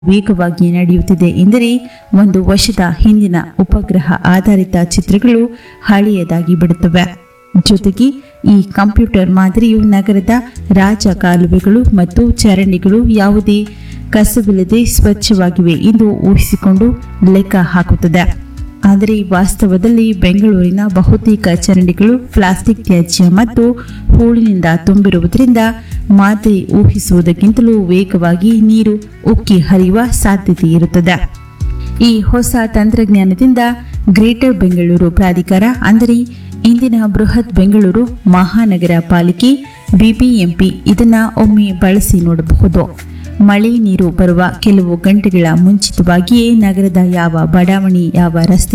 ವೇಗವಾಗಿ ನಡೆಯುತ್ತಿದೆ ಎಂದರೆ ಒಂದು ವರ್ಷದ ಹಿಂದಿನ ಉಪಗ್ರಹ ಆಧಾರಿತ ಚಿತ್ರಗಳು ಹಳೆಯದಾಗಿ ಬಿಡುತ್ತವೆ ಜೊತೆಗೆ ಈ ಕಂಪ್ಯೂಟರ್ ಮಾದರಿಯು ನಗರದ ರಾಜ ಕಾಲುವೆಗಳು ಮತ್ತು ಚರಂಡಿಗಳು ಯಾವುದೇ ಕಸವಿಲ್ಲದೆ ಸ್ವಚ್ಛವಾಗಿವೆ ಎಂದು ಊಹಿಸಿಕೊಂಡು ಲೆಕ್ಕ ಹಾಕುತ್ತದೆ ಆದರೆ ವಾಸ್ತವದಲ್ಲಿ ಬೆಂಗಳೂರಿನ ಬಹುತೇಕ ಚರಂಡಿಗಳು ಪ್ಲಾಸ್ಟಿಕ್ ತ್ಯಾಜ್ಯ ಮತ್ತು ಹೂಳಿನಿಂದ ತುಂಬಿರುವುದರಿಂದ ಮಾದರಿ ಊಹಿಸುವುದಕ್ಕಿಂತಲೂ ವೇಗವಾಗಿ ನೀರು ಉಕ್ಕಿ ಹರಿಯುವ ಸಾಧ್ಯತೆ ಇರುತ್ತದೆ ಈ ಹೊಸ ತಂತ್ರಜ್ಞಾನದಿಂದ ಗ್ರೇಟರ್ ಬೆಂಗಳೂರು ಪ್ರಾಧಿಕಾರ ಅಂದರೆ ಇಂದಿನ ಬೃಹತ್ ಬೆಂಗಳೂರು ಮಹಾನಗರ ಪಾಲಿಕೆ ಬಿಬಿಎಂಪಿ ಇದನ್ನ ಒಮ್ಮೆ ಬಳಸಿ ನೋಡಬಹುದು ಮಳೆ ನೀರು ಬರುವ ಕೆಲವು ಗಂಟೆಗಳ ಮುಂಚಿತವಾಗಿಯೇ ನಗರದ ಯಾವ ಬಡಾವಣೆ ಯಾವ ರಸ್ತೆ